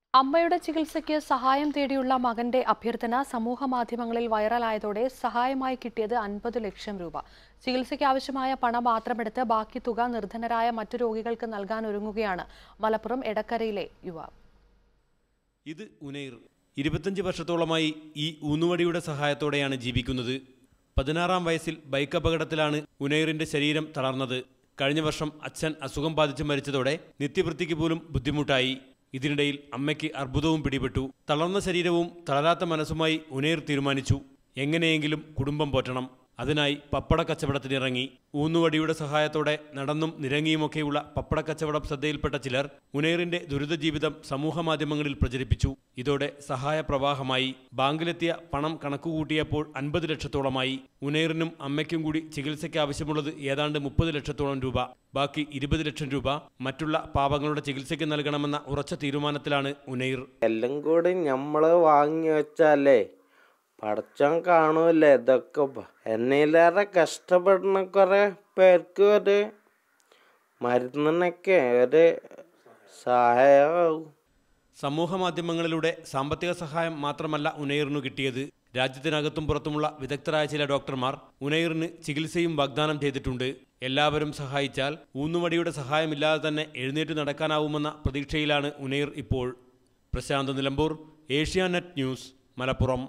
അമ്മയുടെ ചികിത്സയ്ക്ക് സഹായം തേടിയുള്ള മകന്റെ അഭ്യർത്ഥന സമൂഹ മാധ്യമങ്ങളിൽ വൈറലായതോടെ സഹായമായി കിട്ടിയത് അൻപത് ലക്ഷം രൂപ ചികിത്സയ്ക്ക് ആവശ്യമായ പണം മാത്രമെടുത്ത് ബാക്കി തുക നിർധനരായ മറ്റു രോഗികൾക്ക് നൽകാൻ ഒരുങ്ങുകയാണ് മലപ്പുറം എടക്കരയിലെ യുവാവ് ഇത് ഉനൈർ ഇരുപത്തഞ്ച് വർഷത്തോളമായി ഈ ഊന്നുവടിയുടെ സഹായത്തോടെയാണ് ജീവിക്കുന്നത് പതിനാറാം വയസ്സിൽ ബൈക്ക് അപകടത്തിലാണ് ഉനൈറിന്റെ ശരീരം തളർന്നത് കഴിഞ്ഞ വർഷം അച്ഛൻ അസുഖം ബാധിച്ച് മരിച്ചതോടെ നിത്യവൃത്തിക്ക് പോലും ബുദ്ധിമുട്ടായി ഇതിനിടയിൽ അമ്മയ്ക്ക് അർബുദവും പിടിപെട്ടു തളർന്ന ശരീരവും തളരാത്ത മനസ്സുമായി ഉനൈർ തീരുമാനിച്ചു എങ്ങനെയെങ്കിലും കുടുംബം പോറ്റണം അതിനായി പപ്പട കച്ചവടത്തിനിറങ്ങി ഊന്നുവടിയുടെ സഹായത്തോടെ നടന്നും നിരങ്ങിയുമൊക്കെയുള്ള പപ്പട കച്ചവടം ശ്രദ്ധയിൽപ്പെട്ട ചിലർ ഉനൈറിന്റെ ദുരിത ജീവിതം സമൂഹമാധ്യമങ്ങളിൽ പ്രചരിപ്പിച്ചു ഇതോടെ സഹായ പ്രവാഹമായി ബാങ്കിലെത്തിയ പണം കണക്കുകൂട്ടിയപ്പോൾ അൻപത് ലക്ഷത്തോളമായി ഉനൈറിനും അമ്മയ്ക്കും കൂടി ചികിത്സയ്ക്ക് ആവശ്യമുള്ളത് ഏതാണ്ട് മുപ്പത് ലക്ഷത്തോളം രൂപ ബാക്കി ഇരുപത് ലക്ഷം രൂപ മറ്റുള്ള പാവങ്ങളുടെ ചികിത്സയ്ക്ക് നൽകണമെന്ന ഉറച്ച തീരുമാനത്തിലാണ് ഉനൈർ എല്ലാം കൂടി നമ്മള് വാങ്ങി വെച്ചാലേ പടച്ചോൻ കാണൂലേ ഇതൊക്കെ പ- എന്നേലേറെ കഷ്ടപ്പെടുന്ന കുറെ പേർക്ക് ഒരു മരുന്നിനൊക്കെ ഒരു സഹായമാവും സമൂഹ മാധ്യമങ്ങളിലൂടെ സാമ്പത്തിക സഹായം മാത്രമല്ല ഉനൈറിനു കിട്ടിയത് രാജ്യത്തിനകത്തും പുറത്തുമുള്ള വിദഗ്ധരായ ചില ഡോക്ടർമാർ ഉനൈറിന് ചികിത്സയും വാഗ്ദാനം ചെയ്തിട്ടുണ്ട് എല്ലാവരും സഹായിച്ചാൽ ഊന്നുവടിയുടെ സഹായമില്ലാതെ തന്നെ എഴുന്നേറ്റ് നടക്കാനാവുമെന്ന പ്രതീക്ഷയിലാണ് ഉനൈർ ഇപ്പോൾ പ്രശാന്ത് നിലമ്പൂർ ഏഷ്യാനെറ്റ് ന്യൂസ് മലപ്പുറം